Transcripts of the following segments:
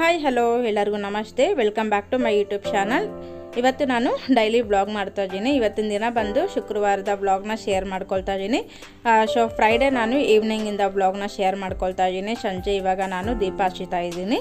hi hello ಎಲ್ಲರಿಗೂ ನಮಸ್ತೆ welcome back to my YouTube channel ಇವತ್ತು ನಾನು ಡೈಲಿ ಬ್ಲಾಗ್ ಮಾಡ್ತಾ ಇದ್ದೀನಿ ಇವತ್ತಿನ ದಿನ ಬಂದು ಶುಕ್ರವಾರದ ಬ್ಲಾಗ್ನ ಶೇರ್ ಮಾಡ್ಕೊಳ್ತಾ ಇದ್ದೀನಿ ಸೊ ಫ್ರೈಡೇ ನಾನು ಈವ್ನಿಂಗಿಂದ ಬ್ಲಾಗ್ನ ಶೇರ್ ಮಾಡ್ಕೊಳ್ತಾ ಇದ್ದೀನಿ ಸಂಜೆ ಇವಾಗ ನಾನು ದೀಪ ಹಚ್ಚಿತಾ ಇದ್ದೀನಿ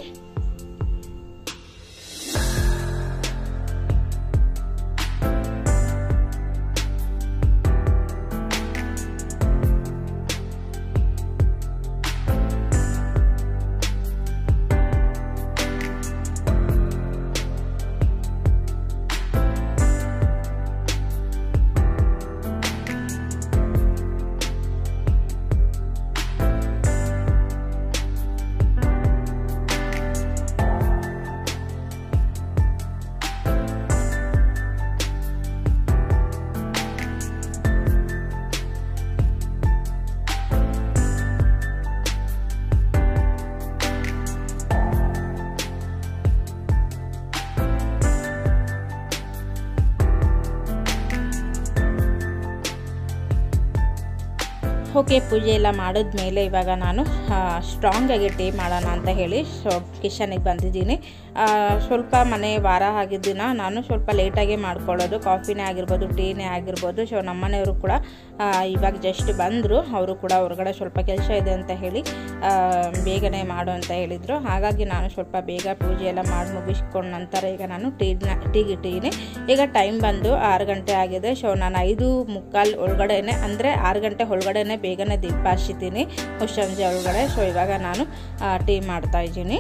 ಓಕೆ ಪೂಜೆ ಎಲ್ಲ ಮಾಡಿದ್ಮೇಲೆ ಇವಾಗ ನಾನು ಸ್ಟ್ರಾಂಗಾಗಿ ಟೀ ಮಾಡೋಣ ಅಂತ ಹೇಳಿ ಸೊ ಕಿಚನಿಗೆ ಬಂದಿದ್ದೀನಿ ಸ್ವಲ್ಪ ಮನೆ ವಾರ ಆಗಿದ್ದ ದಿನ ನಾನು ಸ್ವಲ್ಪ ಲೇಟಾಗಿ ಮಾಡ್ಕೊಳ್ಳೋದು ಕಾಫಿನೇ ಆಗಿರ್ಬೋದು ಟೀನೇ ಆಗಿರ್ಬೋದು ಸೊ ನಮ್ಮನೆಯವರು ಕೂಡ ಇವಾಗ ಜಸ್ಟ್ ಬಂದರು ಅವರು ಕೂಡ ಹೊರಗಡೆ ಸ್ವಲ್ಪ ಕೆಲಸ ಇದೆ ಅಂತ ಹೇಳಿ ಬೇಗನೆ ಮಾಡು ಅಂತ ಹೇಳಿದರು ಹಾಗಾಗಿ ನಾನು ಸ್ವಲ್ಪ ಬೇಗ ಪೂಜೆ ಎಲ್ಲ ಮಾಡಿ ಮುಗಿಸ್ಕೊಂಡ ನಂತರ ಈಗ ನಾನು ಟೀನ ಟೀಗೆ ಇಟ್ಟಿದ್ದೀನಿ ಈಗ ಟೈಮ್ ಬಂದು ಆರು ಗಂಟೆ ಆಗಿದೆ ಸೊ ನಾನು ಐದು ಮುಕ್ಕಾಲು ಒಳಗಡೆನೆ ಅಂದರೆ ಆರು ಗಂಟೆ ಒಳಗಡೆನೆ ಬೇಗನೆ ದೀಪ ಹಚ್ಚಿದ್ದೀನಿ ಸಂಜೆ ಒಳಗಡೆ ಸೊ ಇವಾಗ ನಾನು ಟೀ ಮಾಡ್ತಾ ಇದ್ದೀನಿ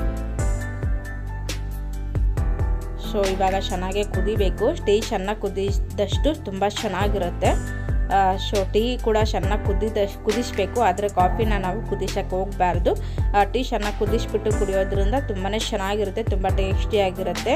ಸೊ ಇವಾಗ ಚೆನ್ನಾಗೆ ಕುದಿಬೇಕು ಟೀ ಚೆನ್ನಾಗಿ ಕುದಿದಷ್ಟು ತುಂಬ ಚೆನ್ನಾಗಿರುತ್ತೆ ಸೊ ಟೀ ಕೂಡ ಚೆನ್ನಾಗಿ ಕುದಿದಷ್ಟು ಕುದಿಸ್ಬೇಕು ಆದರೆ ಕಾಫಿನ ನಾವು ಕುದಿಸೋಕ್ಕೆ ಹೋಗಬಾರ್ದು ಟೀ ಚೆನ್ನಾಗಿ ಕುದಿಸ್ಬಿಟ್ಟು ಕುಡಿಯೋದ್ರಿಂದ ತುಂಬಾ ಚೆನ್ನಾಗಿರುತ್ತೆ ತುಂಬ ಟೇಸ್ಟಿಯಾಗಿರುತ್ತೆ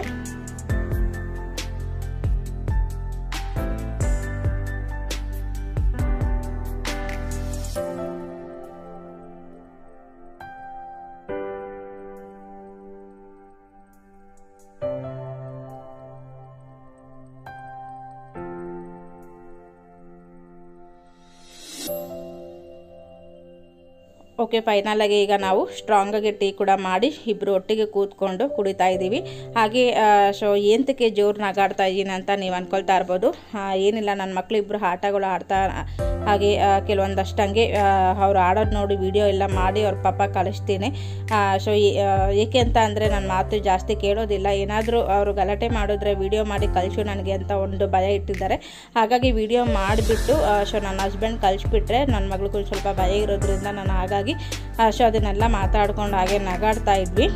ಓಕೆ ಫೈನಲಾಗಿ ಈಗ ನಾವು ಸ್ಟ್ರಾಂಗಾಗಿ ಟೀ ಕೂಡ ಮಾಡಿ ಇಬ್ಬರು ಒಟ್ಟಿಗೆ ಕೂತ್ಕೊಂಡು ಕುಡಿತಾ ಇದ್ದೀವಿ ಹಾಗೆ ಸೊ ಏಂತಕ್ಕೆ ಜೋರು ನಗಾಡ್ತಾ ಇದ್ದೀನಿ ಅಂತ ನೀವು ಅಂದ್ಕೊಳ್ತಾ ಇರ್ಬೋದು ಏನಿಲ್ಲ ನನ್ನ ಮಕ್ಕಳು ಇಬ್ಬರು ಆಟಗಳು ಆಡ್ತಾ ಹಾಗೆ ಕೆಲವೊಂದಷ್ಟು ಹಂಗೆ ಅವ್ರು ಆಡೋದು ನೋಡಿ ವಿಡಿಯೋ ಎಲ್ಲ ಮಾಡಿ ಅವ್ರ ಪಾಪ ಕಳಿಸ್ತೀನಿ ಸೊ ಏಕೆ ಅಂತ ಅಂದರೆ ನನ್ನ ಮಾತು ಜಾಸ್ತಿ ಕೇಳೋದಿಲ್ಲ ಏನಾದರೂ ಅವರು ಗಲಾಟೆ ಮಾಡಿದ್ರೆ ವಿಡಿಯೋ ಮಾಡಿ ಕಳಿಸು ನನಗೆ ಅಂತ ಒಂದು ಭಯ ಇಟ್ಟಿದ್ದಾರೆ ಹಾಗಾಗಿ ವಿಡಿಯೋ ಮಾಡಿಬಿಟ್ಟು ಸೊ ನನ್ನ ಹಸ್ಬೆಂಡ್ ಕಳಿಸ್ಬಿಟ್ರೆ ನನ್ನ ಮಗಳಿಗೂ ಸ್ವಲ್ಪ ಭಯ ಇರೋದ್ರಿಂದ ನಾನು ಹಾಗಾಗಿ ಸೊ ಅದನ್ನೆಲ್ಲ ಮಾತಾಡ್ಕೊಂಡು ಹಾಗೆ ನಗಾಡ್ತಾ ಇದ್ವಿ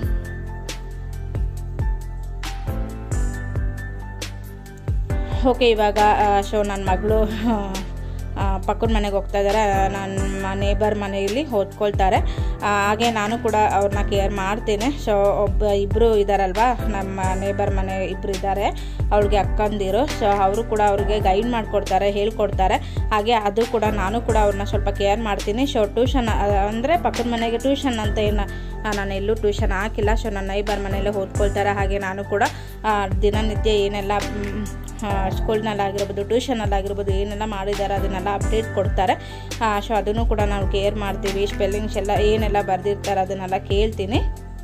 ಓಕೆ ಇವಾಗ ಸೊ ನನ್ನ ಮಗಳು ಪಕ್ಕದ ಮನೆಗೆ ಹೋಗ್ತಾ ಇದ್ದಾರೆ ನನ್ನ ನೇಬರ್ ಮನೆಯಲ್ಲಿ ಓದ್ಕೊಳ್ತಾರೆ ಹಾಗೆ ನಾನು ಕೂಡ ಅವ್ರನ್ನ ಕೇರ್ ಮಾಡ್ತೀನಿ ಸೊ ಒಬ್ಬ ಇಬ್ಬರು ಇದ್ದಾರಲ್ವ ನಮ್ಮ ನೇಬರ್ ಮನೆ ಇಬ್ಬರು ಇದ್ದಾರೆ ಅವ್ರಿಗೆ ಅಕ್ಕಂದಿರು ಸೊ ಅವರು ಕೂಡ ಅವ್ರಿಗೆ ಗೈಡ್ ಮಾಡಿಕೊಡ್ತಾರೆ ಹೇಳ್ಕೊಡ್ತಾರೆ ಹಾಗೆ ಅದು ಕೂಡ ನಾನು ಕೂಡ ಅವ್ರನ್ನ ಸ್ವಲ್ಪ ಕೇರ್ ಮಾಡ್ತೀನಿ ಸೊ ಟ್ಯೂಷನ್ ಅಂದರೆ ಪಕ್ಕದ ಮನೆಗೆ ಟ್ಯೂಷನ್ ಅಂತ ಏನು ನಾನು ಎಲ್ಲೂ ಟ್ಯೂಷನ್ ಹಾಕಿಲ್ಲ ಸೊ ನನ್ನ ನೈಬರ್ ಮನೆಯಲ್ಲೇ ಓದ್ಕೊಳ್ತಾರೆ ಹಾಗೆ ನಾನು ಕೂಡ ದಿನನಿತ್ಯ ಏನೆಲ್ಲ ಸ್ಕೂಲ್ನಲ್ಲಾಗಿರ್ಬೋದು ಟ್ಯೂಷನಲ್ಲಾಗಿರ್ಬೋದು ಏನೆಲ್ಲ ಮಾಡಿದ್ದಾರೆ ಅದನ್ನೆಲ್ಲ ಅಪ್ಡೇಟ್ ಕೊಡ್ತಾರೆ ಸೊ ಅದನ್ನು ಕೂಡ ನಾವು ಕೇರ್ ಮಾಡ್ತೀವಿ ಸ್ಪೆಲ್ಲಿಂಗ್ಸ್ ಎಲ್ಲ ಏನೆಲ್ಲ ಬರೆದಿರ್ತಾರೆ ಅದನ್ನೆಲ್ಲ ಕೇಳ್ತೀನಿ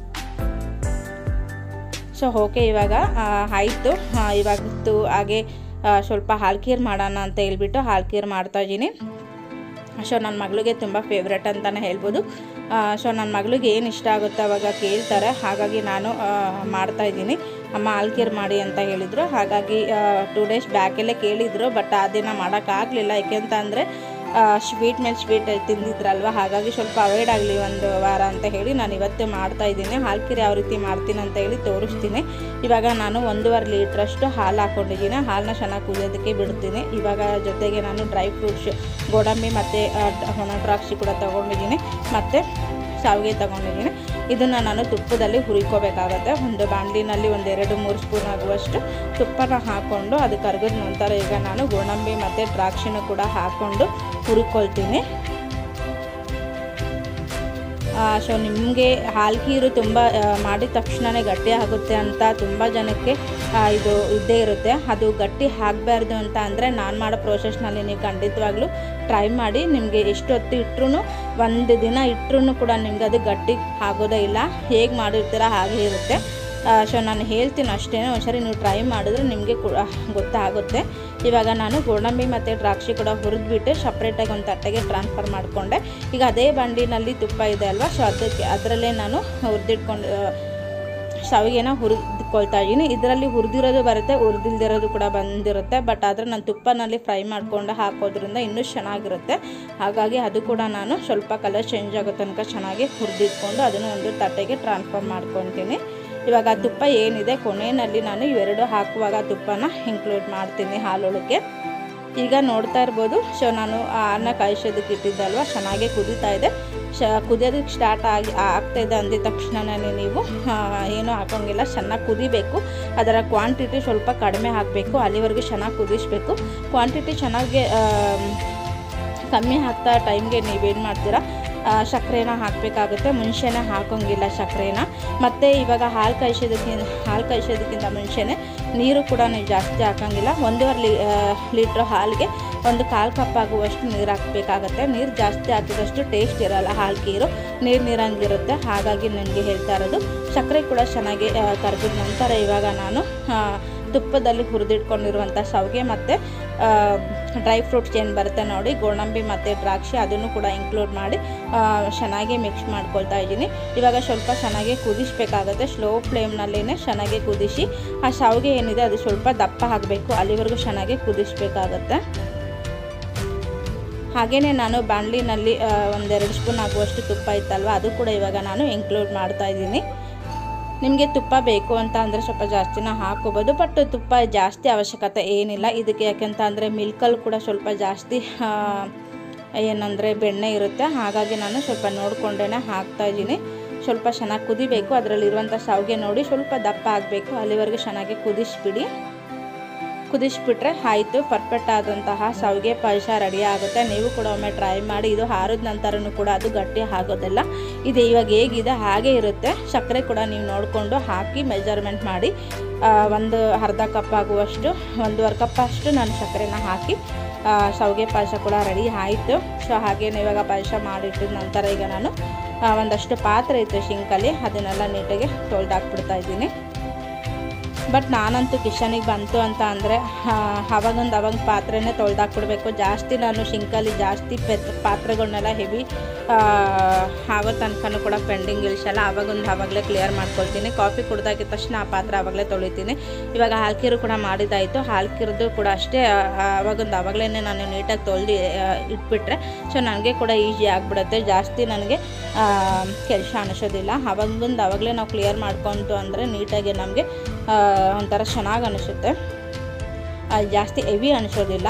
ಸೊ ಓಕೆ ಇವಾಗ ಆಯಿತು ಇವಾಗಿತ್ತು ಹಾಗೆ ಸ್ವಲ್ಪ ಹಾಲ್ಕೀರ್ ಮಾಡೋಣ ಅಂತ ಹೇಳ್ಬಿಟ್ಟು ಹಾಲ್ಕೀರ್ ಮಾಡ್ತಾಯಿದ್ದೀನಿ ಸೊ ನನ್ನ ಮಗಳಿಗೆ ತುಂಬ ಫೇವ್ರೆಟ್ ಅಂತಲೇ ಹೇಳ್ಬೋದು ಸೊ ನನ್ನ ಮಗಳಿಗೆ ಏನು ಇಷ್ಟ ಆಗುತ್ತೋ ಅವಾಗ ಕೇಳ್ತಾರೆ ಹಾಗಾಗಿ ನಾನು ಮಾಡ್ತಾಯಿದ್ದೀನಿ ಅಮ್ಮ ಹಾಲ್ಕೀರ್ ಮಾಡಿ ಅಂತ ಹೇಳಿದರು ಹಾಗಾಗಿ ಟೂ ಡೇಸ್ ಬ್ಯಾಕೆಲ್ಲೇ ಕೇಳಿದರು ಬಟ್ ಆ ದಿನ ಮಾಡೋಕ್ಕಾಗಲಿಲ್ಲ ಯಾಕೆಂತ ಅಂದರೆ ಸ್ವೀಟ್ ಮೇಲೆ ಸ್ವೀಟ್ ತಿಂದಿದ್ರಲ್ವ ಹಾಗಾಗಿ ಸ್ವಲ್ಪ ಅವಾಯ್ಡ್ ಆಗಲಿ ಒಂದು ವಾರ ಅಂತ ಹೇಳಿ ನಾನು ಇವತ್ತೇ ಮಾಡ್ತಾ ಇದ್ದೀನಿ ಹಾಲ್ಕಿರಿ ಯಾವ ರೀತಿ ಮಾಡ್ತೀನಿ ಅಂತ ಹೇಳಿ ತೋರಿಸ್ತೀನಿ ಇವಾಗ ನಾನು ಒಂದೂವರೆ ಲೀಟ್ರಷ್ಟು ಹಾಲು ಹಾಕ್ಕೊಂಡಿದ್ದೀನಿ ಹಾಲನ್ನ ಚೆನ್ನಾಗಿ ಕುದಿಯೋದಕ್ಕೆ ಬಿಡ್ತೀನಿ ಇವಾಗ ಜೊತೆಗೆ ನಾನು ಡ್ರೈ ಫ್ರೂಟ್ಸ್ ಗೋಡಂಬಿ ಮತ್ತು ಒಣ ದ್ರಾಕ್ಷಿ ಕೂಡ ತೊಗೊಂಡಿದ್ದೀನಿ ಮತ್ತು ಶಾವಿಗೆ ತೊಗೊಂಡಿದ್ದೀನಿ ಇದನ್ನು ನಾನು ತುಪ್ಪದಲ್ಲಿ ಹುರಿಕೋಬೇಕಾಗತ್ತೆ ಒಂದು ಬಾಣಲಿನಲ್ಲಿ ಒಂದು ಎರಡು ಮೂರು ಸ್ಪೂನ್ ಆಗುವಷ್ಟು ತುಪ್ಪನ ಹಾಕ್ಕೊಂಡು ಅದು ಕರಗಿದ ನಂತರ ಈಗ ನಾನು ಗೋಡಂಬಿ ಮತ್ತು ದ್ರಾಕ್ಷಿನೂ ಕೂಡ ಹಾಕ್ಕೊಂಡು ಹುರ್ಕೊಳ್ತೀನಿ ಸೊ ನಿಮಗೆ ಹಾಲು ಖೀರು ತುಂಬ ಮಾಡಿದ ತಕ್ಷಣವೇ ಗಟ್ಟಿ ಆಗುತ್ತೆ ಅಂತ ತುಂಬ ಜನಕ್ಕೆ ಆ, ಇದು ಇದ್ದೇ ಇರುತ್ತೆ ಅದು ಗಟ್ಟಿ ಆಗಬಾರ್ದು ಅಂತ ಅಂದರೆ ನಾನು ಮಾಡೋ ಪ್ರೋಸೆಸ್ನಲ್ಲಿ ನೀವು ಖಂಡಿತವಾಗ್ಲೂ ಟ್ರೈ ಮಾಡಿ ನಿಮಗೆ ಎಷ್ಟು ಹೊತ್ತು ಇಟ್ಟರು ಒಂದು ದಿನ ಇಟ್ಟರು ಕೂಡ ನಿಮ್ಗೆ ಅದು ಗಟ್ಟಿ ಆಗೋದೇ ಇಲ್ಲ ಹೇಗೆ ಮಾಡಿರ್ತೀರ ಹಾಗೆ ಇರುತ್ತೆ ಸೊ ನಾನು ಹೇಳ್ತೀನಿ ಅಷ್ಟೇ ಒಂದ್ಸರಿ ನೀವು ಟ್ರೈ ಮಾಡಿದ್ರೆ ನಿಮಗೆ ಕೂಡ ಗೊತ್ತಾಗುತ್ತೆ ಇವಾಗ ನಾನು ಗೋಡಂಬಿ ಮತ್ತು ದ್ರಾಕ್ಷಿ ಕೂಡ ಹುರಿದ್ಬಿಟ್ಟು ಸಪ್ರೇಟಾಗಿ ಒಂದು ತಟ್ಟೆಗೆ ಟ್ರಾನ್ಸ್ಫರ್ ಮಾಡಿಕೊಂಡೆ ಈಗ ಅದೇ ಬಂಡಿನಲ್ಲಿ ತುಪ್ಪ ಇದೆ ಅಲ್ವಾ ಸೊ ಅದಕ್ಕೆ ಅದರಲ್ಲೇ ನಾನು ಹುರಿದಿಟ್ಕೊಂಡು ಸಾವಿಗೆನ ಹುರಿದ್ಕೊಳ್ತಾ ಇದ್ದೀನಿ ಇದರಲ್ಲಿ ಹುರಿದಿರೋದು ಬರುತ್ತೆ ಹುರಿದಿಲ್ದಿರೋದು ಕೂಡ ಬಂದಿರುತ್ತೆ ಬಟ್ ಆದರೆ ನಾನು ತುಪ್ಪನಲ್ಲಿ ಫ್ರೈ ಮಾಡಿಕೊಂಡು ಹಾಕೋದ್ರಿಂದ ಇನ್ನೂ ಚೆನ್ನಾಗಿರುತ್ತೆ ಹಾಗಾಗಿ ಅದು ಕೂಡ ನಾನು ಸ್ವಲ್ಪ ಕಲರ್ ಚೇಂಜ್ ಆಗೋ ತನಕ ಚೆನ್ನಾಗಿ ಹುರಿದಿಟ್ಕೊಂಡು ಅದನ್ನು ಒಂದು ತಟ್ಟೆಗೆ ಟ್ರಾನ್ಸ್ಫರ್ ಮಾಡ್ಕೊತೀನಿ ಇವಾಗ ಆ ತುಪ್ಪ ಏನಿದೆ ಕೊನೆಯಲ್ಲಿ ನಾನು ಇವೆರಡು ಹಾಕುವಾಗ ತುಪ್ಪನ ಇನ್ಕ್ಲೂಡ್ ಮಾಡ್ತೀನಿ ಹಾಲೊಳಗೆ ಈಗ ನೋಡ್ತಾ ಇರ್ಬೋದು ಸೊ ನಾನು ಆ ಅನ್ನ ಕಾಯಿಸೋದಕ್ಕೆ ಇಟ್ಟಿದ್ದಲ್ವ ಚೆನ್ನಾಗೇ ಕುದೀತಾ ಇದೆ ಶ ಕುದಿಯೋದಕ್ಕೆ ಸ್ಟಾರ್ಟ್ ಆಗಿ ಆಗ್ತಾ ಇದೆ ಅಂದಿದ ತಕ್ಷಣನೇ ನೀವು ಆ, ಏನೂ ಹಾಕೋಂಗಿಲ್ಲ ಚೆನ್ನಾಗಿ ಕುದಿಬೇಕು ಅದರ ಕ್ವಾಂಟಿಟಿ ಸ್ವಲ್ಪ ಕಡಿಮೆ ಹಾಕಬೇಕು ಅಲ್ಲಿವರೆಗೂ ಚೆನ್ನಾಗಿ ಕುದಿಸ್ಬೇಕು ಕ್ವಾಂಟಿಟಿ ಚೆನ್ನಾಗಿ ಆ, ಕಮ್ಮಿ ಹಾಕ್ತಾ ಟೈಮ್ಗೆ ನೀವೇನು ಮಾಡ್ತೀರಾ ಆ, ಸಕ್ಕರೆನ ಹಾಕಬೇಕಾಗುತ್ತೆ ಮುಂಚೆನೇ ಹಾಕೋಂಗಿಲ್ಲ ಸಕ್ಕರೆನ ಮತ್ತು ಇವಾಗ ಹಾಲು ಕಾಯಿಸೋದಕ್ಕಿಂತ ಹಾಲು ಕಾಯಿಸೋದಕ್ಕಿಂತ ಮುಂಚೆನೇ ನೀರು ಕೂಡ ನೀವು ಜಾಸ್ತಿ ಹಾಕೋಂಗಿಲ್ಲ ಒಂದೂವರೆ ಲೀ ಲೀಟ್ರ್ ಹಾಲಿಗೆ ಒಂದು ಕಾಲು ಕಪ್ ಆಗುವಷ್ಟು ನೀರು ಹಾಕಬೇಕಾಗತ್ತೆ ನೀರು ಜಾಸ್ತಿ ಹಾಕಿದಷ್ಟು ಟೇಸ್ಟ್ ಇರಲ್ಲ ಹಾಲು ಕೀರು ನೀರು ನೀರಂಗಿರುತ್ತೆ ಹಾಗಾಗಿ ನನಗೆ ಹೇಳ್ತಾ ಇರೋದು ಸಕ್ಕರೆ ಕೂಡ ಚೆನ್ನಾಗಿ ಕರೆದಿದ ನಂತರ ಇವಾಗ ನಾನು ಆ, ತುಪ್ಪದಲ್ಲಿ ಹುರಿದಿಟ್ಕೊಂಡಿರುವಂಥ ಸೌಗೆ ಮತ್ತು ಡ್ರೈ ಫ್ರೂಟ್ಸ್ ಏನು ಬರುತ್ತೆ ನೋಡಿ ಗೋಡಂಬಿ ಮತ್ತು ದ್ರಾಕ್ಷಿ ಅದನ್ನು ಕೂಡ ಇನ್ಕ್ಲೂಡ್ ಮಾಡಿ ಆ, ಚೆನ್ನಾಗಿ ಮಿಕ್ಸ್ ಮಾಡ್ಕೊಳ್ತಾ ಇದ್ದೀನಿ ಇವಾಗ ಸ್ವಲ್ಪ ಚೆನ್ನಾಗಿ ಕುದಿಸ್ಬೇಕಾಗತ್ತೆ ಸ್ಲೋ ಫ್ಲೇಮ್ನಲ್ಲೇ ಚೆನ್ನಾಗಿ ಕುದಿಸಿ ಆ ಶಾವಿಗೆ ಏನಿದೆ ಅದು ಸ್ವಲ್ಪ ದಪ್ಪ ಆಗಬೇಕು ಅಲ್ಲಿವರೆಗೂ ಚೆನ್ನಾಗಿ ಕುದಿಸ್ಬೇಕಾಗತ್ತೆ ಹಾಗೆಯೇ ನಾನು ಬಾಣಲಿನಲ್ಲಿ ಒಂದೆರಡು ಸ್ಪೂನ್ ಆಗುವಷ್ಟು ತುಪ್ಪ ಇತ್ತಲ್ವ ಅದು ಕೂಡ ಇವಾಗ ನಾನು ಇನ್ಕ್ಲೂಡ್ ಮಾಡ್ತಾ ಇದ್ದೀನಿ ನಿಮಗೆ ತುಪ್ಪ ಬೇಕು ಅಂತ ಅಂದರೆ ಸ್ವಲ್ಪ ಜಾಸ್ತಿನ ಹಾಕೋಬೋದು ಬಟ್ ತುಪ್ಪ ಜಾಸ್ತಿ ಅವಶ್ಯಕತೆ ಏನಿಲ್ಲ ಇದಕ್ಕೆ ಯಾಕೆಂತ ಅಂದರೆ ಮಿಲ್ಕಲ್ಲಿ ಕೂಡ ಸ್ವಲ್ಪ ಜಾಸ್ತಿ ಆ, ಏನಂದರೆ ಬೆಣ್ಣೆ ಇರುತ್ತೆ ಹಾಗಾಗಿ ನಾನು ಸ್ವಲ್ಪ ನೋಡಿಕೊಂಡೇ ಹಾಕ್ತಾ ಇದ್ದೀನಿ ಸ್ವಲ್ಪ ಚೆನ್ನಾಗಿ ಕುದಿಬೇಕು ಅದರಲ್ಲಿರುವಂಥ ಶಾವಿಗೆ ನೋಡಿ ಸ್ವಲ್ಪ ದಪ್ಪ ಆಗಬೇಕು ಅಲ್ಲಿವರೆಗೂ ಚೆನ್ನಾಗಿ ಕುದಿಸ್ಬಿಡಿ ಕುದಿಸ್ಬಿಟ್ರೆ ಆಯಿತು ಪರ್ಫೆಕ್ಟ್ ಆದಂತಹ ಶಾವಿಗೆ ಪಾಯಸ ರೆಡಿ ಆಗುತ್ತೆ ನೀವು ಕೂಡ ಒಮ್ಮೆ ಟ್ರೈ ಮಾಡಿ ಇದು ಹಾರಿದ ನಂತರನೂ ಕೂಡ ಅದು ಗಟ್ಟಿ ಆಗೋದಿಲ್ಲ ಇದು ಇವಾಗ ಹೇಗಿದೆ ಹಾಗೆ ಇರುತ್ತೆ ಸಕ್ಕರೆ ಕೂಡ ನೀವು ನೋಡಿಕೊಂಡು ಹಾಕಿ ಮೆಜರ್ಮೆಂಟ್ ಮಾಡಿ ಆ, ಒಂದು ಅರ್ಧ ಕಪ್ ಆಗುವಷ್ಟು ಒಂದೂವರೆ ಕಪ್ ಅಷ್ಟು ನಾನು ಸಕ್ಕರೆನ ಹಾಕಿ ಆ, ಶಾವಿಗೆ ಪಾಯಸ ಕೂಡ ರೆಡಿ ಆಯಿತು ಸೊ ಹಾಗೇನು ಇವಾಗ ಪಾಯಸ ಮಾಡಿಟ್ಟಿದ ನಂತರ ಈಗ ನಾನು ಆ, ಒಂದಷ್ಟು ಪಾತ್ರೆ ಇತ್ತು ಶಿಂಕಲ್ಲಿ ಅದನ್ನೆಲ್ಲ ನೀಟಾಗಿ ತೊಳೆದಾಕ್ಬಿಡ್ತಾ ಇದ್ದೀನಿ ಬಟ್ ನಾನಂತೂ ಕಿಚನಿಗೆ ಬಂತು ಅಂತ ಅಂದರೆ ಅವಾಗೊಂದು ಅವಾಗ ಪಾತ್ರೆನೇ ತೊಳ್ದಾಕ್ಬಿಡ್ಬೇಕು ಜಾಸ್ತಿ ನಾನು ಶಿಂಕಲ್ಲಿ ಜಾಸ್ತಿ ಪೆತ್ ಪಾತ್ರೆಗಳನ್ನೆಲ್ಲ ಹೆವಿ ಆಗೋ ತನಕನೂ ಕೂಡ ಪೆಂಡಿಂಗ್ ಇಳಿಸಲ್ಲ ಅವಾಗೊಂದು ಆವಾಗಲೇ ಕ್ಲಿಯರ್ ಮಾಡ್ಕೊಳ್ತೀನಿ ಕಾಫಿ ಕುಡ್ದಾಗಿದ ತಕ್ಷಣ ಆ ಪಾತ್ರೆ ಆವಾಗಲೇ ತೊಳಿತೀನಿ ಇವಾಗ ಹಾಲ್ಕೀರು ಕೂಡ ಮಾಡಿದ್ದಾಯಿತು ಹಾಲ್ಕೀರ್ದು ಕೂಡ ಅಷ್ಟೇ ಅವಾಗೊಂದು ಆವಾಗಲೇ ನಾನು ನೀಟಾಗಿ ತೊಳೆದು ಇಟ್ಬಿಟ್ರೆ ಸೊ ನನಗೆ ಕೂಡ ಈಸಿ ಆಗಿಬಿಡುತ್ತೆ ಜಾಸ್ತಿ ನನಗೆ ಕೆಲಸ ಅನಿಸೋದಿಲ್ಲ ಅವಾಗೊಂದು ಆವಾಗಲೇ ನಾವು ಕ್ಲಿಯರ್ ಮಾಡ್ಕೊಂತು ಅಂದರೆ ನೀಟಾಗಿ ನಮಗೆ ಒಂಥರ ಚೆನ್ನಾಗಿ ಅನಿಸುತ್ತೆ ಆ, ಜಾಸ್ತಿ ಹೆವಿ ಅನಿಸೋದಿಲ್ಲ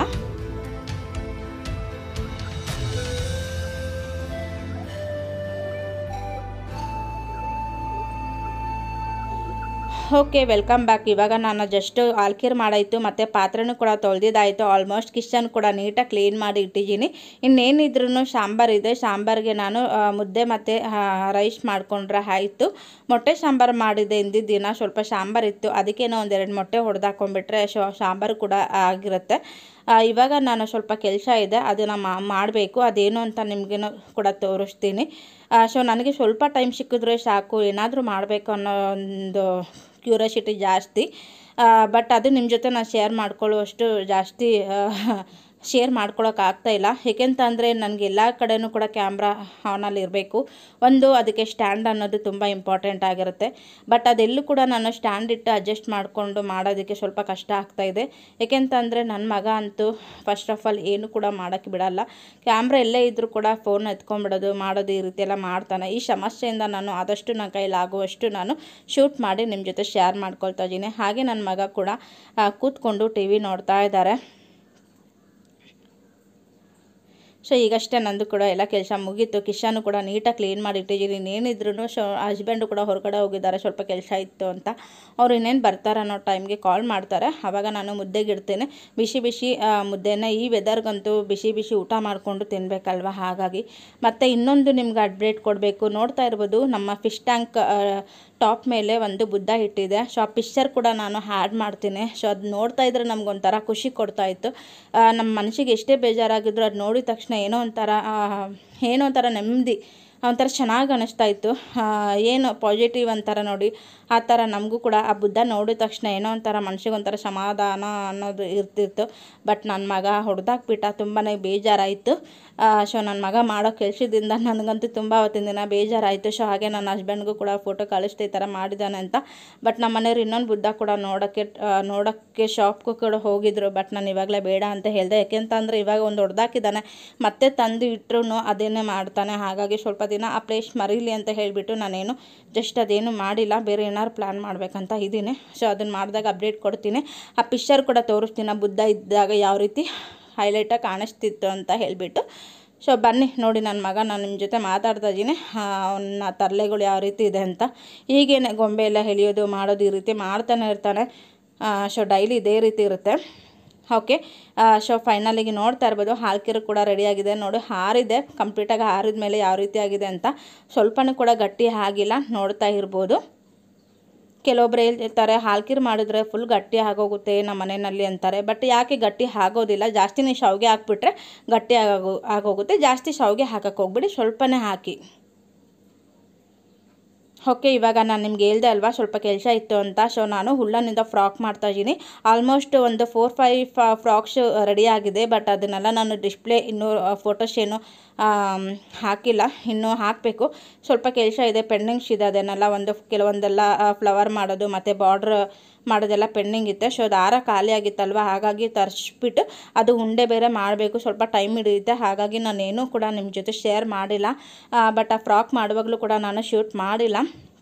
ಓಕೆ ವೆಲ್ಕಮ್ ಬ್ಯಾಕ್ ಇವಾಗ ನಾನು ಜಸ್ಟ್ ಆಲ್ಕೀರ್ ಮಾಡಾಯಿತು ಮತ್ತು ಪಾತ್ರೆನೂ ಕೂಡ ತೊಳೆದಿದ್ದಾಯಿತು ಆಲ್ಮೋಸ್ಟ್ ಕಿಚನ್ ಕೂಡ ನೀಟಾಗಿ ಕ್ಲೀನ್ ಮಾಡಿ ಇಟ್ಟಿದ್ದೀನಿ ಇನ್ನೇನಿದ್ರೂ ಸಾಂಬಾರು ಇದೆ ಸಾಂಬಾರಿಗೆ ನಾನು ಆ, ಮುದ್ದೆ ಮತ್ತು ರೈಸ್ ಮಾಡಿಕೊಂಡ್ರೆ ಆಯಿತು ಮೊಟ್ಟೆ ಸಾಂಬಾರು ಮಾಡಿದ್ದೆ ಇಂದಿದ್ದ ದಿನ ಸ್ವಲ್ಪ ಸಾಂಬಾರು ಇತ್ತು ಅದಕ್ಕೆ ಒಂದೆರಡು ಮೊಟ್ಟೆ ಹೊಡೆದಾಕೊಂಡ್ಬಿಟ್ರೆ ಶೋ ಸಾಂಬಾರು ಕೂಡ ಆಗಿರುತ್ತೆ ಆ, ಇವಾಗ ನಾನು ಸ್ವಲ್ಪ ಕೆಲಸ ಇದೆ ಅದನ್ನು ಮಾಡಬೇಕು ಅದೇನು ಅಂತ ನಿಮಗೇನು ಕೂಡ ತೋರಿಸ್ತೀನಿ ಸೊ ನನಗೆ ಸ್ವಲ್ಪ ಟೈಮ್ ಸಿಕ್ಕಿದ್ರೆ ಸಾಕು ಏನಾದರೂ ಮಾಡಬೇಕು ಅನ್ನೋ ಒಂದು ಕ್ಯೂರಿಯಾಸಿಟಿ ಜಾಸ್ತಿ ಬಟ್ ಅದು ನಿಮ್ಮ ಜೊತೆ ನಾನು ಶೇರ್ ಮಾಡ್ಕೊಳ್ಳುವಷ್ಟು ಜಾಸ್ತಿ ಶೇರ್ ಮಾಡ್ಕೊಳಕ್ಕೆ ಆಗ್ತಾ ಇಲ್ಲ ಏಕೆಂತಂದರೆ ನನಗೆ ಎಲ್ಲ ಕಡೆನೂ ಕೂಡ ಕ್ಯಾಮ್ರಾ ಆನಲ್ಲಿ ಇರಬೇಕು ಒಂದು ಅದಕ್ಕೆ ಸ್ಟ್ಯಾಂಡ್ ಅನ್ನೋದು ತುಂಬ ಇಂಪಾರ್ಟೆಂಟ್ ಆಗಿರುತ್ತೆ ಬಟ್ ಅದೆಲ್ಲೂ ಕೂಡ ನಾನು ಸ್ಟ್ಯಾಂಡ್ ಇಟ್ಟು ಅಡ್ಜಸ್ಟ್ ಮಾಡಿಕೊಂಡು ಮಾಡೋದಕ್ಕೆ ಸ್ವಲ್ಪ ಕಷ್ಟ ಆಗ್ತಾ ಇದೆ ಏಕೆಂತಂದರೆ ನನ್ನ ಮಗ ಅಂತೂ ಫಸ್ಟ್ ಆಫ್ ಆಲ್ ಏನು ಕೂಡ ಮಾಡೋಕ್ಕೆ ಬಿಡಲ್ಲ ಕ್ಯಾಮ್ರಾ ಎಲ್ಲೇ ಇದ್ದರೂ ಕೂಡ ಫೋನ್ ಎತ್ಕೊಂಡ್ಬಿಡೋದು ಮಾಡೋದು ಈ ರೀತಿ ಎಲ್ಲ ಮಾಡ್ತಾನೆ ಈ ಸಮಸ್ಯೆಯಿಂದ ನಾನು ಆದಷ್ಟು ನನ್ನ ಕೈಲಾಗುವಷ್ಟು ನಾನು ಶೂಟ್ ಮಾಡಿ ನಿಮ್ಮ ಜೊತೆ ಶೇರ್ ಮಾಡ್ಕೊಳ್ತಾ ಇದ್ದೀನಿ ಹಾಗೆ ನನ್ನ ಮಗ ಕೂಡ ಆ, ಕೂತ್ಕೊಂಡು ಟಿ ವಿ ನೋಡ್ತಾ ಇದ್ದಾರೆ ಸೊ ಈಗಷ್ಟೇ ನಂದು ಕೂಡ ಎಲ್ಲ ಕೆಲಸ ಮುಗೀತು ಕಿಶನು ಕೂಡ ನೀಟಾಗಿ ಕ್ಲೀನ್ ಮಾಡಿ ಇಟ್ಟಿದ್ದೀನಿ ಇನ್ನೇನಿದ್ರು ಸೊ ಹಸ್ಬೆಂಡು ಕೂಡ ಹೊರಗಡೆ ಹೋಗಿದ್ದಾರೆ ಸ್ವಲ್ಪ ಕೆಲಸ ಇತ್ತು ಅಂತ ಅವ್ರು ಇನ್ನೇನು ಬರ್ತಾರೆ ಅನ್ನೋ ಟೈಮ್ಗೆ ಕಾಲ್ ಮಾಡ್ತಾರೆ ಆವಾಗ ನಾನು ಮುದ್ದೆಗೆ ಇಡ್ತೇನೆ ಬಿಸಿ ಬಿಸಿ ಆ, ಮುದ್ದೆನ ಈ ವೆದರ್ಗಂತೂ ಬಿಸಿ ಬಿಸಿ ಊಟ ಮಾಡಿಕೊಂಡು ತಿನ್ನಬೇಕಲ್ವ ಹಾಗಾಗಿ ಮತ್ತು ಇನ್ನೊಂದು ನಿಮ್ಗೆ ಅಪ್ಡೇಟ್ ಕೊಡಬೇಕು ನೋಡ್ತಾ ಇರ್ಬೋದು ನಮ್ಮ ಫಿಶ್ ಟ್ಯಾಂಕ್ ಟಾಪ್ ಮೇಲೆ ಒಂದು ಬುದ್ಧ ಇಟ್ಟಿದೆ ಸೊ ಆ ಪಿಕ್ಚರ್ ಕೂಡ ನಾನು ಆ್ಯಡ್ ಮಾಡ್ತೀನಿ ಸೊ ಅದು ನೋಡ್ತಾ ಇದ್ರೆ ನಮಗೊಂಥರ ಖುಷಿ ಕೊಡ್ತಾ ಇತ್ತು ಆ, ನಮ್ಮ ಮನಸ್ಸಿಗೆ ಎಷ್ಟೇ ಬೇಜಾರಾಗಿದ್ರು ಅದು ನೋಡಿದ ತಕ್ಷಣ ಏನೋ ಒಂಥರ ಆ, ಏನೋ ಒಂಥರ ನೆಮ್ಮದಿ ಒಂಥರ ಚೆನ್ನಾಗಿ ಅನ್ನಿಸ್ತಾ ಇತ್ತು ಆ, ಏನು ಪಾಸಿಟಿವ್ ಅಂತಾರೆ ನೋಡಿ ಆ ಥರ ನಮಗೂ ಕೂಡ ಆ ಬುದ್ಧ ನೋಡಿದ ತಕ್ಷಣ ಏನೋ ಒಂಥರ ಮನ್ಸಿಗೆ ಒಂಥರ ಸಮಾಧಾನ ಅನ್ನೋದು ಇರ್ತಿತ್ತು ಬಟ್ ನನ್ನ ಮಗ ಹೊಡೆದಾಕ್ಬಿಟ್ಟ ತುಂಬಾ ಬೇಜಾರಾಯಿತು ಸೊ ನನ್ನ ಮಗ ಮಾಡೋ ಕೆಲಸದಿಂದ ನನಗಂತೂ ತುಂಬ ಅವತ್ತಿನ ದಿನ ಬೇಜಾರಾಯಿತು ಸೊ ಹಾಗೆ ನನ್ನ ಹಸ್ಬೆಂಡ್ಗೂ ಕೂಡ ಫೋಟೋ ಕಳಿಸ್ದೆ ಈ ಥರ ಮಾಡಿದ್ದಾನೆ ಅಂತ ಬಟ್ ನಮ್ಮ ಮನೆಯವ್ರು ಇನ್ನೊಂದು ಬುದ್ಧ ಕೂಡ ನೋಡೋಕ್ಕೆ ಆ, ನೋಡೋಕ್ಕೆ ಶಾಪ್ಗೂ ಕೂಡ ಹೋಗಿದ್ರು ಬಟ್ ನಾನು ಇವಾಗಲೇ ಬೇಡ ಅಂತ ಹೇಳಿದೆ ಯಾಕೆಂತಂದರೆ ಇವಾಗ ಒಂದು ಹೊಡೆದಾಕಿದ್ದಾನೆ ಮತ್ತೆ ತಂದು ಇಟ್ಟರು ಅದೇನೇ ಮಾಡ್ತಾನೆ ಹಾಗಾಗಿ ಸ್ವಲ್ಪ ದಿನ ಆ ಪ್ಲೇಸ್ ಮರೀಲಿ ಅಂತ ಹೇಳಿಬಿಟ್ಟು ನಾನೇನು ಜಸ್ಟ್ ಅದೇನು ಮಾಡಿಲ್ಲ ಬೇರೆ ಏನಾದ್ರು ಪ್ಲ್ಯಾನ್ ಮಾಡಬೇಕಂತ ಇದ್ದೀನಿ ಸೊ ಅದನ್ನು ಮಾಡಿದಾಗ ಅಪ್ಡೇಟ್ ಕೊಡ್ತೀನಿ ಆ ಪಿಕ್ಚರ್ ಕೂಡ ತೋರಿಸ್ತೀನಿ ಆ ಬುದ್ಧ ಇದ್ದಾಗ ಯಾವ ರೀತಿ ಹೈಲೈಟಾಗಿ ಕಾಣಿಸ್ತಿತ್ತು ಅಂತ ಹೇಳಿಬಿಟ್ಟು ಸೊ ಬನ್ನಿ ನೋಡಿ ನನ್ನ ಮಗ ನಾನು ನಿಮ್ಮ ಜೊತೆ ಮಾತಾಡ್ತಾ ಇದ್ದೀನಿ ಅವನ ತರಲೆಗಳು ಯಾವ ರೀತಿ ಇದೆ ಅಂತ ಹೀಗೇನೆ ಗೊಂಬೆ ಎಲ್ಲ ಎಳಿಯೋದು ಮಾಡೋದು ಈ ರೀತಿ ಮಾಡ್ತಾನೆ ಇರ್ತಾನೆ ಸೊ ಡೈಲಿ ಇದೇ ರೀತಿ ಇರುತ್ತೆ ಓಕೆ ಸೊ ಫೈನಲಿಗೆ ನೋಡ್ತಾ ಇರ್ಬೋದು ಹಾಲ್ಕಿರು ಕೂಡ ರೆಡಿಯಾಗಿದೆ ನೋಡಿ ಹಾರಿದೆ ಕಂಪ್ಲೀಟಾಗಿ ಹಾರಿದ ಮೇಲೆ ಯಾವ ರೀತಿ ಆಗಿದೆ ಅಂತ ಸ್ವಲ್ಪನೂ ಕೂಡ ಗಟ್ಟಿ ಆಗಿಲ್ಲ ನೋಡ್ತಾ ಇರ್ಬೋದು ಕೆಲವೊಬ್ರು ಹೇಳ್ತಿರ್ತಾರೆ ಹಾಲ್ಕಿರ್ ಮಾಡಿದ್ರೆ ಫುಲ್ ಗಟ್ಟಿ ಆಗೋಗುತ್ತೆ ನಮ್ಮ ಮನೆಯಲ್ಲಿ ಅಂತಾರೆ ಬಟ್ ಯಾಕೆ ಗಟ್ಟಿ ಆಗೋದಿಲ್ಲ ಜಾಸ್ತಿನೇ ಶಾವಿಗೆ ಹಾಕ್ಬಿಟ್ರೆ ಗಟ್ಟಿ ಆಗೋ ಆಗೋಗುತ್ತೆ ಜಾಸ್ತಿ ಶಾವಿಗೆ ಹಾಕಕ್ಕೆ ಹೋಗ್ಬಿಡಿ ಸ್ವಲ್ಪನೇ ಹಾಕಿ ಓಕೆ ಇವಾಗ ನಾನು ನಿಮ್ಗೆ ಹೇಳ್ದೆ ಅಲ್ವಾ ಸ್ವಲ್ಪ ಕೆಲಸ ಇತ್ತು ಅಂತ ಸೊ ನಾನು ಹುಲ್ಲನಿಂದ ಫ್ರಾಕ್ ಮಾಡ್ತಾ ಇದ್ದೀನಿ ಆಲ್ಮೋಸ್ಟ್ ಒಂದು ಫೋರ್ ಫೈವ್ ಫ್ರಾಕ್ಸ್ ರೆಡಿ ಆಗಿದೆ ಬಟ್ ಅದನ್ನೆಲ್ಲ ನಾನು ಡಿಸ್ಪ್ಲೇ ಇನ್ನೂ ಫೋಟೋಸ್ ಏನು ಆಮ್, ಹಾಕಿಲ್ಲ ಇನ್ನೂ ಹಾಕಬೇಕು ಸ್ವಲ್ಪ ಕೆಲಸ ಇದೆ ಪೆಂಡಿಂಗ್ಸ್ ಇದೆ ಅದನ್ನೆಲ್ಲ ಒಂದು ಕೆಲವೊಂದೆಲ್ಲ ಫ್ಲವರ್ ಮಾಡೋದು ಮತ್ತು ಬಾರ್ಡ್ರ್ ಮಾಡೋದೆಲ್ಲ ಪೆಂಡಿಂಗ್ ಇತ್ತು ಸೊ ದಾರ ಖಾಲಿ ಆಗಿತ್ತಲ್ವ ಹಾಗಾಗಿ ತರಿಸ್ಬಿಟ್ಟು ಅದು ಉಂಡೆ ಬೇರೆ ಮಾಡಬೇಕು ಸ್ವಲ್ಪ ಟೈಮ್ ಹಿಡಿಯುತ್ತೆ ಹಾಗಾಗಿ ನಾನೇನು ಕೂಡ ನಿಮ್ಮ ಜೊತೆ ಶೇರ್ ಮಾಡಿಲ್ಲ ಬಟ್ ಆ ಫ್ರಾಕ್ ಮಾಡುವಾಗಲೂ ಕೂಡ ನಾನು ಶೂಟ್ ಮಾಡಿಲ್ಲ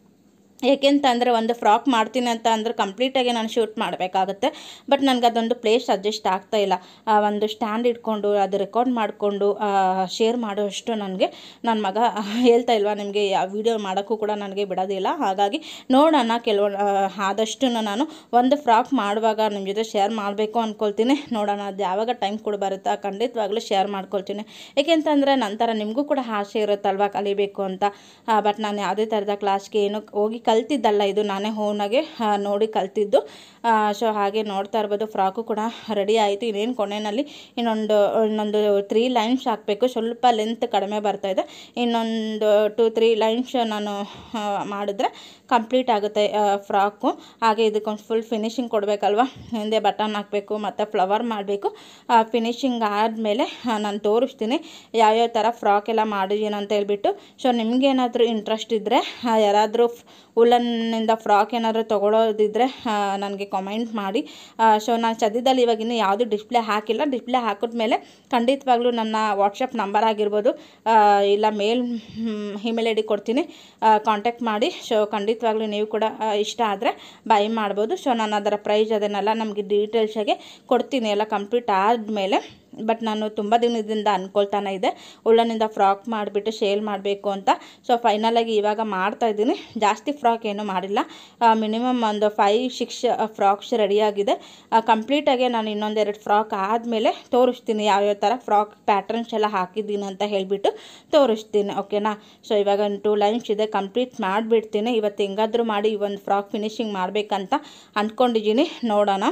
ಏಕೆಂತಂದರೆ ಒಂದು ಫ್ರಾಕ್ ಮಾಡ್ತೀನಿ ಅಂತ ಅಂದ್ರೆ ಕಂಪ್ಲೀಟಾಗಿ ನಾನು ಶೂಟ್ ಮಾಡಬೇಕಾಗುತ್ತೆ ಬಟ್ ನನಗೆ ಅದೊಂದು ಪ್ಲೇಸ್ ಅಡ್ಜಸ್ಟ್ ಆಗ್ತಾ ಇಲ್ಲ ಆ, ಒಂದು ಸ್ಟ್ಯಾಂಡ್ ಇಟ್ಕೊಂಡು ಅದು ರೆಕಾರ್ಡ್ ಮಾಡಿಕೊಂಡು ಶೇರ್ ಮಾಡೋಷ್ಟು ನನಗೆ ನನ್ನ ಮಗ ಹೇಳ್ತಾ ಇಲ್ವಾ ನಿಮಗೆ ಯಾವ ವಿಡಿಯೋ ಮಾಡೋಕ್ಕೂ ಕೂಡ ನನಗೆ ಬಿಡೋದಿಲ್ಲ ಹಾಗಾಗಿ ನೋಡೋಣ ಕೆಲವು ಆದಷ್ಟು ನಾನು ಒಂದು ಫ್ರಾಕ್ ಮಾಡುವಾಗ ನಿಮ್ಮ ಜೊತೆ ಶೇರ್ ಮಾಡಬೇಕು ಅಂದ್ಕೊಳ್ತೀನಿ ನೋಡೋಣ ಅದು ಯಾವಾಗ ಟೈಮ್ ಕೂಡ ಬರುತ್ತಾ ಖಂಡಿತವಾಗ್ಲೂ ಶೇರ್ ಮಾಡ್ಕೊಳ್ತೀನಿ ಏಕೆಂತಂದರೆ ನಂತರ ನಿಮಗೂ ಕೂಡ ಆಸೆ ಇರುತ್ತಲ್ವ ಕಲಿಬೇಕು ಅಂತ ಬಟ್ ನಾನು ಯಾವುದೇ ಥರದ ಕ್ಲಾಸ್ಗೆ ಏನು ಹೋಗಿ ಕಲ್ತಿದ್ದಲ್ಲ ಇದು ನಾನೇ ಓನಾಗೆ ನೋಡಿ ಕಲ್ತಿದ್ದು ಸೊ ಹಾಗೆ ನೋಡ್ತಾ ಇರ್ಬೋದು ಫ್ರಾಕು ಕೂಡ ರೆಡಿ ಆಯಿತು ಇನ್ನೇನು ಕೊನೆಯಲ್ಲಿ ಇನ್ನೊಂದು ಇನ್ನೊಂದು ತ್ರೀ ಲೈನ್ಸ್ ಹಾಕಬೇಕು ಸ್ವಲ್ಪ ಲೆಂತ್ ಕಡಿಮೆ ಬರ್ತಾ ಇದೆ ಇನ್ನೊಂದು ಟು ತ್ರೀ ಲೈನ್ಸ್ ನಾನು ಆ, ಮಾಡಿದ್ರೆ ಕಂಪ್ಲೀಟ್ ಆಗುತ್ತೆ ಫ್ರಾಕು ಹಾಗೆ ಇದಕ್ಕೊಂದು ಫುಲ್ ಫಿನಿಶಿಂಗ್ ಕೊಡಬೇಕಲ್ವ ಹಿಂದೆ ಬಟನ್ ಹಾಕಬೇಕು ಮತ್ತು ಫ್ಲವರ್ ಮಾಡಬೇಕು ಫಿನಿಶಿಂಗ್ ಆದಮೇಲೆ ನಾನು ತೋರಿಸ್ತೀನಿ ಯಾವ್ಯಾವ ಥರ ಫ್ರಾಕ್ ಎಲ್ಲ ಮಾಡಿದ್ದೀನಿ ಅಂತ ಹೇಳ್ಬಿಟ್ಟು ಸೊ ನಿಮಗೇನಾದರೂ ಇಂಟ್ರೆಸ್ಟ್ ಇದ್ದರೆ ಯಾರಾದರೂ ಉಲ್ಲನ್ನಿಂದ ಫ್ರಾಕ್ ಏನಾದರೂ ತೊಗೊಳೋದಿದ್ರೆ ನನಗೆ ಕಮೆಂಟ್ ಮಾಡಿ ಸೊ ನಾನು ಸದ್ಯದಲ್ಲಿ ಇವಾಗ ಇನ್ನೂ ಯಾವುದು ಡಿಸ್ಪ್ಲೇ ಹಾಕಿಲ್ಲ ಡಿಸ್ಪ್ಲೇ ಹಾಕಿದ್ಮೇಲೆ ಖಂಡಿತವಾಗ್ಲೂ ನನ್ನ ವಾಟ್ಸಪ್ ನಂಬರ್ ಆಗಿರ್ಬೋದು ಆ, ಇಲ್ಲ ಮೇಲ್ ಇಮೇಲ್ ಐ ಡಿ ಕೊಡ್ತೀನಿ ಕಾಂಟ್ಯಾಕ್ಟ್ ಮಾಡಿ ಸೊ ಖಂಡಿತವಾಗ್ಲೂ ನೀವು ಕೂಡ ಆ, ಇಷ್ಟ ಆದರೆ ಬೈ ಮಾಡ್ಬೋದು ಸೊ ನಾನು ಅದರ ಪ್ರೈಸ್ ಅದನ್ನೆಲ್ಲ ನಮಗೆ ಡೀಟೇಲ್ಸಾಗೆ ಕೊಡ್ತೀನಿ ಎಲ್ಲ ಕಂಪ್ಲೀಟ್ ಆದಮೇಲೆ ಬಟ್ ನಾನು ತುಂಬ ದಿನದಿಂದ ಅಂದ್ಕೊಳ್ತಾನೆ ಇದೆ ಉಳ್ಳನಿಂದ ಫ್ರಾಕ್ ಮಾಡಿಬಿಟ್ಟು ಸೇಲ್ ಮಾಡಬೇಕು ಅಂತ ಸೊ ಫೈನಲಾಗಿ ಇವಾಗ ಮಾಡ್ತಾ ಇದ್ದೀನಿ ಜಾಸ್ತಿ ಫ್ರಾಕ್ ಏನೂ ಮಾಡಿಲ್ಲ ಮಿನಿಮಮ್ ಒಂದು ಫೈವ್ ಸಿಕ್ಸ್ ಫ್ರಾಕ್ಸ್ ರೆಡಿಯಾಗಿದೆ ಕಂಪ್ಲೀಟಾಗಿ ನಾನು ಇನ್ನೊಂದೆರಡು ಫ್ರಾಕ್ ಆದಮೇಲೆ ತೋರಿಸ್ತೀನಿ ಯಾವ್ಯಾವ ಥರ ಫ್ರಾಕ್ ಪ್ಯಾಟರ್ನ್ಸ್ ಎಲ್ಲ ಹಾಕಿದ್ದೀನಿ ಅಂತ ಹೇಳಿಬಿಟ್ಟು ತೋರಿಸ್ತೀನಿ ಓಕೆನಾ ಸೊ ಇವಾಗ ಒಂದು ಟೂ ಲೈನ್ಸ್ ಇದೆ ಕಂಪ್ಲೀಟ್ ಮಾಡಿಬಿಡ್ತೀನಿ ಇವತ್ತು ಹೆಂಗಾದರೂ ಮಾಡಿ ಈ ಒಂದು ಫ್ರಾಕ್ ಫಿನಿಶಿಂಗ್ ಮಾಡಬೇಕಂತ ಅಂದ್ಕೊಂಡಿದ್ದೀನಿ ನೋಡೋಣ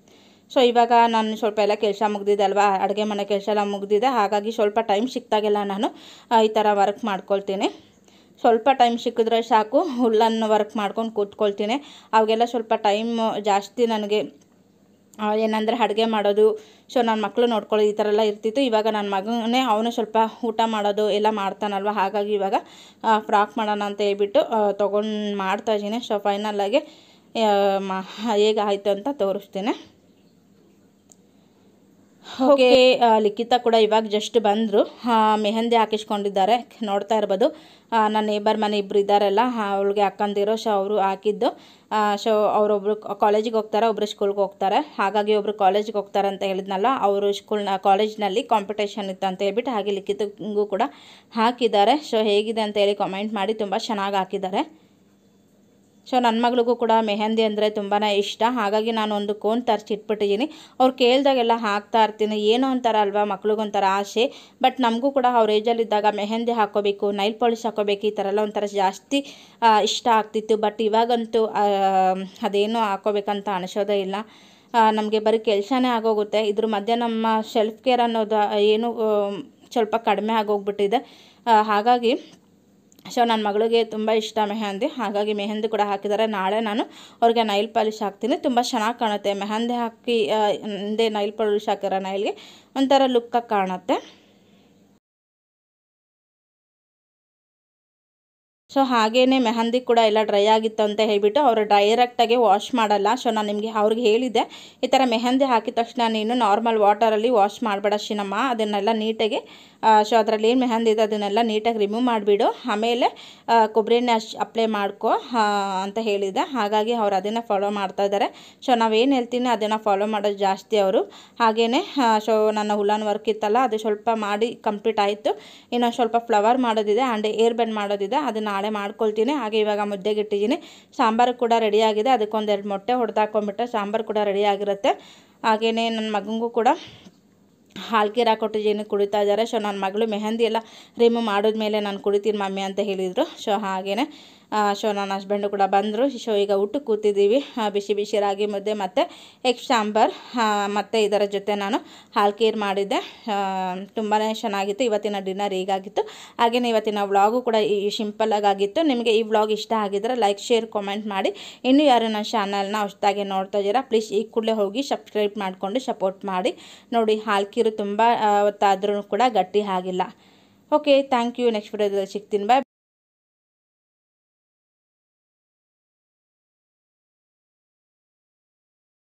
ಸೊ ಇವಾಗ ನಾನು ಸ್ವಲ್ಪ ಎಲ್ಲ ಕೆಲಸ ಮುಗ್ದಿದೆ ಅಲ್ವಾ ಅಡುಗೆ ಮನೆ ಕೆಲಸ ಎಲ್ಲ ಮುಗ್ದಿದೆ ಹಾಗಾಗಿ ಸ್ವಲ್ಪ ಟೈಮ್ ಸಿಕ್ತಾಗೆಲ್ಲ ನಾನು ಆ, ಈ ಥರ ವರ್ಕ್ ಮಾಡ್ಕೊಳ್ತೀನಿ ಸ್ವಲ್ಪ ಟೈಮ್ ಸಿಕ್ಕಿದ್ರೆ ಸಾಕು ಹುಲ್ಲನ್ನು ವರ್ಕ್ ಮಾಡ್ಕೊಂಡು ಕೂತ್ಕೊಳ್ತೀನಿ ಅವಾಗೆಲ್ಲ ಸ್ವಲ್ಪ ಟೈಮ್ ಜಾಸ್ತಿ ನನಗೆ ಆ, ಏನಂದರೆ ಅಡುಗೆ ಮಾಡೋದು ಸೊ ನನ್ನ ಮಕ್ಕಳು ನೋಡ್ಕೊಳ್ಳೋದು ಈ ಥರ ಎಲ್ಲ ಇರ್ತಿತ್ತು ಇವಾಗ ನನ್ನ ಮಗನೇ ಅವನು ಸ್ವಲ್ಪ ಊಟ ಮಾಡೋದು ಎಲ್ಲ ಮಾಡ್ತಾನಲ್ವ ಹಾಗಾಗಿ ಇವಾಗ ಫ್ರಾಕ್ ಮಾಡೋಣ ಅಂತ ಹೇಳ್ಬಿಟ್ಟು ತೊಗೊಂಡು ಮಾಡ್ತಾಯಿದ್ದೀನಿ ಸೊ ಫೈನಲ್ಲಾಗಿ ಹೇಗೆ ಆಯಿತು ಅಂತ ತೋರಿಸ್ತೀನಿ ಓಕೆ ಲಿಖಿತ ಕೂಡ ಇವಾಗ ಜಸ್ಟ್ ಬಂದರು ಮೆಹಂದಿ ಹಾಕಿಸ್ಕೊಂಡಿದ್ದಾರೆ ನೋಡ್ತಾ ಇರ್ಬೋದು ಆ, ನನ್ನ ನೇಬರ್ ಮನೆ ಇಬ್ಬರು ಇದ್ದಾರಲ್ಲ ಅವಳಿಗೆ ಹಾಕ್ಕಂದಿರೋ ಸೊ ಅವರು ಹಾಕಿದ್ದು ಸೊ ಅವರೊಬ್ರು ಕಾಲೇಜಿಗೆ ಹೋಗ್ತಾರೆ ಒಬ್ಬರು ಸ್ಕೂಲ್ಗೆ ಹೋಗ್ತಾರೆ ಹಾಗಾಗಿ ಒಬ್ಬರು ಕಾಲೇಜಿಗೆ ಹೋಗ್ತಾರೆ ಅಂತ ಹೇಳಿದ್ನಲ್ಲ ಅವರು ಸ್ಕೂಲ್ನ ಕಾಲೇಜ್ನಲ್ಲಿ ಕಾಂಪಿಟೇಷನ್ ಇತ್ತು ಅಂತ ಹೇಳ್ಬಿಟ್ಟು ಹಾಗೆ ಲಿಖಿತಗೂ ಕೂಡ ಹಾಕಿದ್ದಾರೆ ಸೊ ಹೇಗಿದೆ ಅಂತ ಹೇಳಿ ಕಾಮೆಂಟ್ ಮಾಡಿ ತುಂಬ ಚೆನ್ನಾಗಿ ಹಾಕಿದ್ದಾರೆ ಸೊ ನನ್ನ ಮಗಳಿಗೂ ಕೂಡ ಮೆಹಂದಿ ಅಂದರೆ ತುಂಬಾ ಇಷ್ಟ ಹಾಗಾಗಿ ನಾನು ಒಂದು ಕೋನ್ ತರಿಸಿಟ್ಬಿಟ್ಟಿದ್ದೀನಿ ಅವ್ರು ಕೇಳಿದಾಗೆಲ್ಲ ಹಾಕ್ತಾ ಇರ್ತೀನಿ ಏನೋ ಒಂಥರ ಅಲ್ವಾ ಮಕ್ಳಿಗೊಂಥರ ಆಸೆ ಬಟ್ ನಮಗೂ ಕೂಡ ಅವ್ರ ಏಜಲ್ಲಿದ್ದಾಗ ಮೆಹಂದಿ ಹಾಕೋಬೇಕು ನೈಲ್ ಪಾಲಿಶ್ ಹಾಕೋಬೇಕು ಈ ಥರ ಎಲ್ಲ ಒಂಥರ ಜಾಸ್ತಿ ಆ, ಇಷ್ಟ ಆಗ್ತಿತ್ತು ಬಟ್ ಇವಾಗಂತೂ ಆ, ಅದೇನೂ ಹಾಕೋಬೇಕಂತ ಅನಿಸೋದೇ ಇಲ್ಲ ನಮಗೆ ಬರೀ ಕೆಲಸನೇ ಆಗೋಗುತ್ತೆ ಇದ್ರ ಮಧ್ಯೆ ನಮ್ಮ ಸೆಲ್ಫ್ ಕೇರ್ ಅನ್ನೋದು ಏನು ಆ, ಸ್ವಲ್ಪ ಕಡಿಮೆ ಆಗೋಗ್ಬಿಟ್ಟಿದೆ ಆ, ಹಾಗಾಗಿ ಸೊ ನನ್ನ ಮಗಳಿಗೆ ತುಂಬ ಇಷ್ಟ ಮೆಹಂದಿ ಹಾಗಾಗಿ ಮೆಹಂದಿ ಕೂಡ ಹಾಕಿದ್ದಾರೆ ನಾಳೆ ನಾನು ಅವ್ರಿಗೆ ನೈಲ್ ಪಾಲಿಶ್ ಹಾಕ್ತೀನಿ ತುಂಬ ಚೆನ್ನಾಗಿ ಕಾಣುತ್ತೆ ಮೆಹಂದಿ ಹಾಕಿ ಆ, ಹಿಂದೆ ನೈಲ್ ಪಾಲಿಶ್ ಹಾಕಿರೋ ನೈಲ್ಗೆ ಒಂಥರ ಲುಕ್ಕಾಗಿ ಕಾಣುತ್ತೆ ಸೊ ಹಾಗೇನೆ ಮೆಹಂದಿ ಕೂಡ ಎಲ್ಲ ಡ್ರೈ ಆಗಿತ್ತು ಅಂತ ಹೇಳ್ಬಿಟ್ಟು ಅವರು ಡೈರೆಕ್ಟಾಗಿ ವಾಶ್ ಮಾಡಲ್ಲ ಸೊ ನಾನು ನಿಮಗೆ ಅವ್ರಿಗೆ ಹೇಳಿದ್ದೆ ಈ ಥರ ಮೆಹಂದಿ ಹಾಕಿದ ತಕ್ಷಣ ನೀನು ನಾರ್ಮಲ್ ವಾಟರಲ್ಲಿ ವಾಶ್ ಮಾಡಬೇಡ ಶಿನಮ್ಮ ಅದನ್ನೆಲ್ಲ ನೀಟಾಗಿ ಸೊ ಅದರಲ್ಲಿ ಏನು ಮೆಹಂದಿ ಇದೆ ಅದನ್ನೆಲ್ಲ ನೀಟಾಗಿ ರಿಮೂವ್ ಮಾಡಿಬಿಡು ಆಮೇಲೆ ಆ, ಕೊಬ್ಬರಿ ಎಣ್ಣೆ ಅಶ್ ಅಪ್ಲೈ ಮಾಡ್ಕೊ ಆ, ಅಂತ ಹೇಳಿದೆ ಹಾಗಾಗಿ ಅವ್ರು ಅದನ್ನು ಫಾಲೋ ಮಾಡ್ತಾ ಇದ್ದಾರೆ ಸೊ ನಾವೇನು ಹೇಳ್ತೀನಿ ಅದನ್ನು ಫಾಲೋ ಮಾಡೋದು ಜಾಸ್ತಿ ಅವರು ಹಾಗೆಯೇ ಸೊ ನನ್ನ ಹುಲಾನ್ ವರ್ಕ್ ಇತ್ತಲ್ಲ ಅದು ಸ್ವಲ್ಪ ಮಾಡಿ ಕಂಪ್ಲೀಟ್ ಆಯಿತು ಇನ್ನೊಂದು ಸ್ವಲ್ಪ ಫ್ಲವರ್ ಮಾಡೋದಿದೆ ಆ್ಯಂಡ್ ಏರ್ ಬೆಂಡ್ ಮಾಡೋದಿದೆ ಅದನ್ನು ನಾಳೆ ಮಾಡ್ಕೊಳ್ತೀನಿ ಹಾಗೆ ಇವಾಗ ಮುದ್ದೆಗೆ ಇಟ್ಟಿದ್ದೀನಿ ಸಾಂಬಾರು ಕೂಡ ರೆಡಿ ಆಗಿದೆ ಅದಕ್ಕೊಂದೆರಡು ಮೊಟ್ಟೆ ಹೊಡೆದಾಕೊಂಡ್ಬಿಟ್ರೆ ಸಾಂಬಾರು ಕೂಡ ರೆಡಿ ಆಗಿರುತ್ತೆ ಹಾಗೆಯೇ ನನ್ನ ಮಗನಿಗೂ ಕೂಡ ಹಾಲ್ಗೀರ್ ಹಾಕೊಟ್ಟಿದ್ದೀನಿ ಕುಡಿತಾ ಇದ್ದಾರೆ ಸೊ ನನ್ನ ಮಗಳು ಮೆಹಂದಿ ಎಲ್ಲ ರಿಮೂವ್ ಮಾಡಿದ್ಮೇಲೆ ನಾನು ಕುಡಿತೀನಿ ಮಮ್ಮಿ ಅಂತ ಹೇಳಿದರು ಸೊ ಹಾಗೆಯೇ ಸೊ ನನ್ನ ಹಸ್ಬೆಂಡು ಕೂಡ ಬಂದರು ಸೊ ಈಗ ಊಟಕ್ಕೆ ಕೂತಿದ್ದೀವಿ ಆ, ಬಿಸಿ ಬಿಸಿ ರಾಗಿ ಮುದ್ದೆ ಮತ್ತು ಎಗ್ ಸಾಂಬಾರ್ ಮತ್ತು ಇದರ ಜೊತೆ ನಾನು ಹಾಲ್ಕೀರ್ ಮಾಡಿದ್ದೆ ತುಂಬಾ ಚೆನ್ನಾಗಿತ್ತು ಇವತ್ತಿನ ಡಿನ್ನರ್ ಹೀಗಾಗಿತ್ತು ಹಾಗೆಯೇ ಇವತ್ತಿನ ವ್ಲಾಗು ಕೂಡ ಈ ಸಿಂಪಲ್ಲಾಗಿ ಆಗಿತ್ತು ನಿಮಗೆ ಈ ವ್ಲಾಗ್ ಇಷ್ಟ ಆಗಿದ್ರೆ ಲೈಕ್ ಶೇರ್ ಕಾಮೆಂಟ್ ಮಾಡಿ ಇನ್ನೂ ಯಾರು ನನ್ನ ಚಾನಲ್ನ ಹೊಸದಾಗಿ ನೋಡ್ತಾ ಇದ್ದೀರಾ ಪ್ಲೀಸ್ ಈ ಕೂಡಲೇ ಹೋಗಿ ಸಬ್ಸ್ಕ್ರೈಬ್ ಮಾಡಿಕೊಂಡು ಸಪೋರ್ಟ್ ಮಾಡಿ ನೋಡಿ ಹಾಲ್ಕೀರು ತುಂಬ ಹೊತ್ತಾದ್ರೂ ಕೂಡ ಗಟ್ಟಿ ಆಗಿಲ್ಲ ಓಕೆ ಥ್ಯಾಂಕ್ ಯು ನೆಕ್ಸ್ಟ್ ವಿಡಿಯೋದಲ್ಲಿ ಸಿಗ್ತೀನಿ ಬಾಯ್